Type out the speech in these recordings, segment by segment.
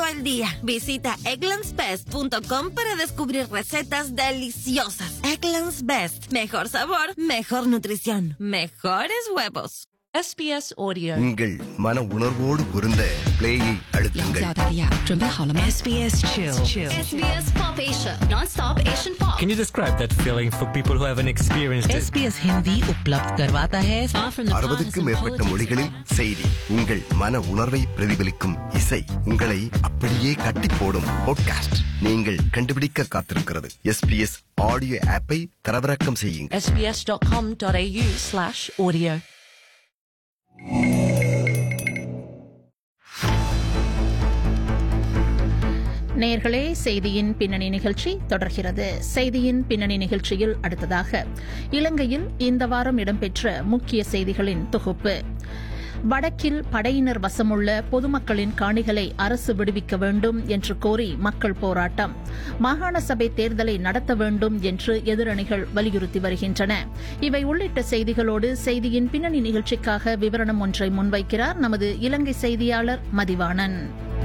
el día. Visita egglandsbest.com para descubrir recetas deliciosas. Egglands Best. Mejor sabor, mejor nutrición, mejores huevos. SBS Audio. உங்கள் மன உணர்வோடு பொருந்த பிளேயை அழுத்துங்கள் 大利亚准备好了吗？SBS Chill。 SBS Pop Asia, non-stop Asian pop. Can you describe that feeling for people who haven't experienced it? SBS Hindi उपलब्ध करवाता है Far from the அறுபதுக்கும் partisan மேற்பட்ட politics. மொழிகளில் செய்தி உங்கள் மன உணர்வை பிரதிபலிக்கும் இசை உங்களை அப்படியே கட்டி போடும் பாட்காஸ்ட் நீங்கள் கண்டுபிடிக்க காத்திருக்கிறது எஸ்பிஎஸ் ஆடியோ ஆப்பை தரவிறக்கம் செய்யுங்கள் sbs.com.au/audio நேர்களே செய்தியின் பின்னணி நிகழ்ச்சி தொடர்கிறது செய்தியின் பின்னணி நிகழ்ச்சியில் அடுத்ததாக இலங்கையில் இந்த வாரம் இடம்பெற்ற முக்கிய செய்திகளின் தொகுப்பு வடக்கில் படையினர் வசமுள்ள பொதுமக்களின் காணிகளை அரசு விடுவிக்க வேண்டும் என்று கோரி மக்கள் போராட்டம் மாகாண சபை தேர்தலை நடத்த வேண்டும் என்று எதிரணிகள் வலியுறுத்தி வருகின்றன இவை உள்ளிட்ட செய்திகளோடு செய்தியின் பின்னணி நிகழ்ச்சிக்காக விவரணம் ஒன்றை முன்வைக்கிறார் நமது இலங்கை செய்தியாளர் மதிவாணன்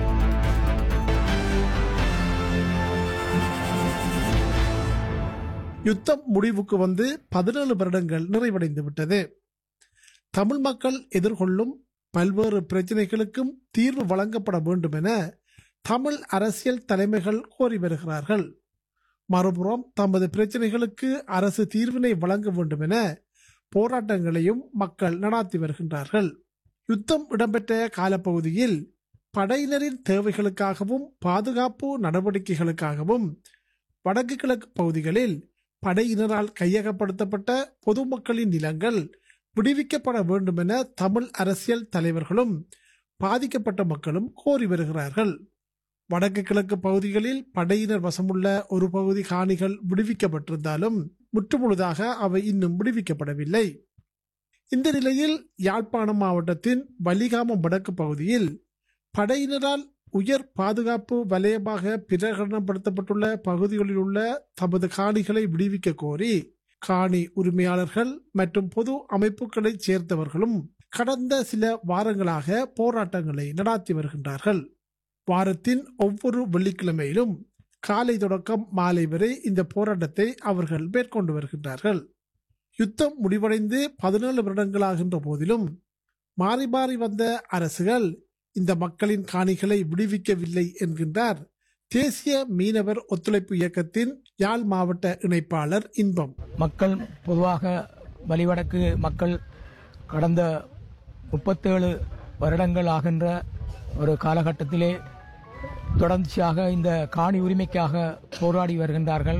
யுத்தம் முடிவுக்கு வந்து பதினேழு வருடங்கள் நிறைவடைந்து விட்டது தமிழ் மக்கள் எதிர்கொள்ளும் பல்வேறு பிரச்சினைகளுக்கும் தீர்வு வழங்கப்பட வேண்டும் என தமிழ் அரசியல் தலைமைகள் கோரி வருகிறார்கள் மறுபுறம் தமது பிரச்சினைகளுக்கு அரசு தீர்வினை வழங்க வேண்டும் என போராட்டங்களையும் மக்கள் நடாத்தி வருகின்றார்கள் யுத்தம் இடம்பெற்ற காலப்பகுதியில் படையினரின் தேவைகளுக்காகவும் பாதுகாப்பு நடவடிக்கைகளுக்காகவும் வடக்கு கிழக்கு பகுதிகளில் படையினரால் கையகப்படுத்தப்பட்ட பொதுமக்களின் நிலங்கள் விடுவிக்கப்பட வேண்டும் என தமிழ் அரசியல் தலைவர்களும் பாதிக்கப்பட்ட மக்களும் கோரி வருகிறார்கள் வடக்கு கிழக்கு பகுதிகளில் படையினர் வசமுள்ள ஒரு பகுதி காணிகள் விடுவிக்கப்பட்டிருந்தாலும் முற்றுமுழுதாக அவை இன்னும் விடுவிக்கப்படவில்லை இந்த நிலையில் யாழ்ப்பாணம் மாவட்டத்தின் வலிகாமம் வடக்கு பகுதியில் படையினரால் உயர் பாதுகாப்பு வலயமாக பிரகடனப்படுத்தப்பட்டுள்ள பகுதிகளில் உள்ள தமது காணிகளை விடுவிக்க கோரி காணி உரிமையாளர்கள் மற்றும் பொது அமைப்புகளைச் சேர்ந்தவர்களும் கடந்த சில வாரங்களாக போராட்டங்களை நடாத்தி வருகின்றார்கள் வாரத்தின் ஒவ்வொரு வெள்ளிக்கிழமையிலும் காலை தொடக்கம் மாலை வரை இந்த போராட்டத்தை அவர்கள் மேற்கொண்டு வருகின்றார்கள் யுத்தம் முடிவடைந்து பதினேழு வருடங்களாகின்ற போதிலும் மாறி மாறி வந்த அரசுகள் இந்த மக்களின் காணிகளை விடுவிக்கவில்லை என்கின்றார் தேசிய மீனவர் ஒத்துழைப்பு இயக்கத்தின் யாழ் மாவட்ட இணைப்பாளர் இன்பம் மக்கள் பொதுவாக வலிவடக்கு மக்கள் கடந்த முப்பத்தேழு வருடங்கள் ஆகின்ற ஒரு காலகட்டத்திலே தொடர்ச்சியாக இந்த காணி உரிமைக்காக போராடி வருகின்றார்கள்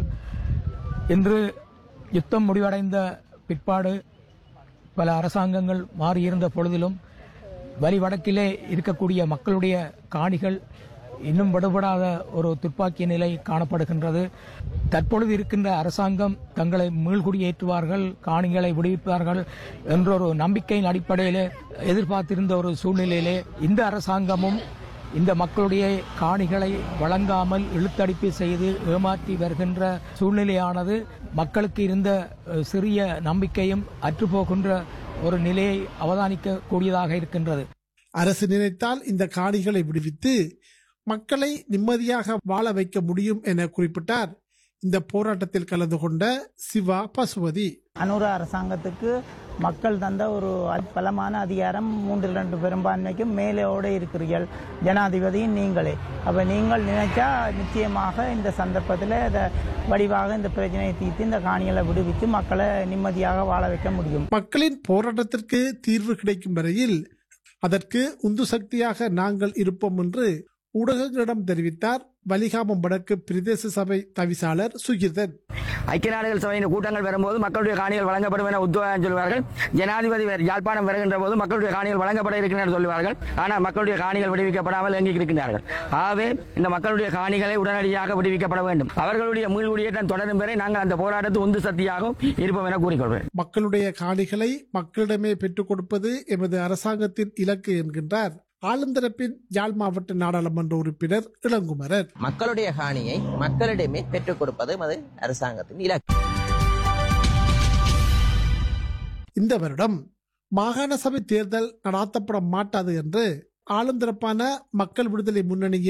இன்று யுத்தம் முடிவடைந்த பிற்பாடு பல அரசாங்கங்கள் மாறியிருந்த பொழுதிலும் வலிவடக்கிலே இருக்கக்கூடிய மக்களுடைய காணிகள் இன்னும் விடுபடாத ஒரு துப்பாக்கிய நிலை காணப்படுகின்றது தற்பொழுது இருக்கின்ற அரசாங்கம் தங்களை மீள்குடியேற்றுவார்கள் காணிகளை விடுவிப்பார்கள் என்ற ஒரு நம்பிக்கையின் அடிப்படையிலே எதிர்பார்த்திருந்த ஒரு சூழ்நிலையிலே இந்த அரசாங்கமும் இந்த மக்களுடைய காணிகளை வழங்காமல் இழுத்தடிப்பு செய்து ஏமாற்றி வருகின்ற சூழ்நிலையானது மக்களுக்கு இருந்த அஹ், சிறிய நம்பிக்கையும் அற்றுப்போகின்ற ஒரு நிலையை அவதானிக்க கூடியதாக இருக்கின்றது அரசு நினைத்தால் இந்த காணிகளை விடுவித்து மக்களை நிம்மதியாக வாழ வைக்க முடியும் என குறிப்பிட்டார் இந்த போராட்டத்தில் கலந்து கொண்ட சிவா பசுபதி அனுர அரசாங்கத்துக்கு மக்கள் தந்த ஒரு அ- பலமான அதிகாரம் மூன்றில் ரெண்டு பெரும்பான்மைக்கும் மேலோட இருக்கிறீர்கள் ஜனாதிபதியும் நீங்களே அப்ப நீங்கள் நினைச்சா நிச்சயமாக இந்த சந்தர்ப்பத்தில் இதை வடிவாக இந்த பிரச்சனையை தீர்த்து இந்த காணிகளை விடுவித்து மக்களை நிம்மதியாக வாழ வைக்க முடியும் மக்களின் போராட்டத்திற்கு தீர்வு கிடைக்கும் வரையில் அதற்கு உந்து சக்தியாக நாங்கள் இருப்போம் என்று ஊடகங்களிடம் தெரிவித்தார் வலிகாமம் வடக்கு பிரதேச சபை தவிசாளர் சுகிர்தன் ஐக்கிய நாடுகள் சபையின் கூட்டங்கள் வரும்போது மக்களுடைய காணிகள் வழங்கப்படும் என உத்தரவாதம் சொல்வார்கள் ஜனாதிபதி வேறு யாழ்ப்பாணம் வருகின்ற போது மக்களுடைய காணிகள் வழங்கப்பட இருக்கின்றன சொல்வார்கள் ஆனால் மக்களுடைய காணிகள் விடுவிக்கப்படாமல் இயங்கி இருக்கின்றார்கள் ஆகவே இந்த மக்களுடைய காணிகளை உடனடியாக விடுவிக்கப்பட வேண்டும் அவர்களுடைய மீள்குடியேற்றம் தொடரும் வரை நாங்கள் அந்த போராட்டத்தில் உந்து சக்தியாகவும் இருப்போம் என கூறிக்கொள்வேன் மக்களுடைய காணிகளை மக்களிடமே பெற்றுக் கொடுப்பது எமது அரசாங்கத்தின் இலக்கு என்கின்றார் ஆளுந்தரப்பின் யாழ் மாவட்ட நாடாளுமன்ற உறுப்பினர் இளங்குமரர் மக்களுடைய காணியை மக்களிடமே பெற்றுக் கொடுப்பது அது அரசாங்கத்தின் இலக்கு இந்த வருடம் மாகாண சபை தேர்தல் நடாத்தப்பட மாட்டாது என்று ஆளுந்தரப்பான மக்கள் விடுதலை முன்னணியின்